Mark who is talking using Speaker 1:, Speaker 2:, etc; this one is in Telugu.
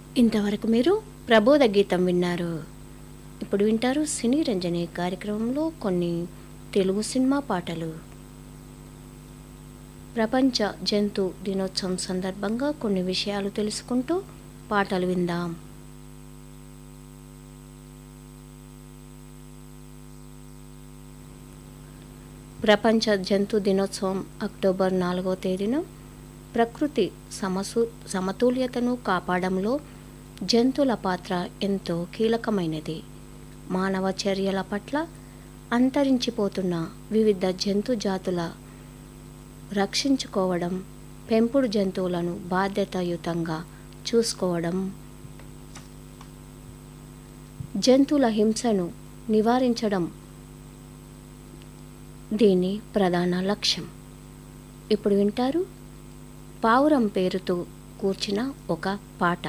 Speaker 1: ఇంతవరకు మీరు ప్రబోధ గీతం విన్నారు ఇప్పుడు వింటారు సినీ రంజని కార్యక్రమంలో కొన్ని తెలుగు సినిమా పాటలు ప్రపంచ జంతు దినోత్సవం సందర్భంగా కొన్ని విషయాలు తెలుసుకుంటూ పాటలు విందాం ప్రపంచ జంతు దినోత్సవం అక్టోబర్ నాలుగో తేదీన ప్రకృతి సమసు సమతుల్యతను కాపాడంలో జంతువుల పాత్ర ఎంతో కీలకమైనది మానవ చర్యల పట్ల అంతరించిపోతున్న వివిధ జంతు జాతుల రక్షించుకోవడం పెంపుడు జంతువులను బాధ్యతాయుతంగా చూసుకోవడం జంతువుల హింసను నివారించడం దీని ప్రధాన లక్ష్యం ఇప్పుడు వింటారు పావురం పేరుతో కూర్చిన ఒక పాట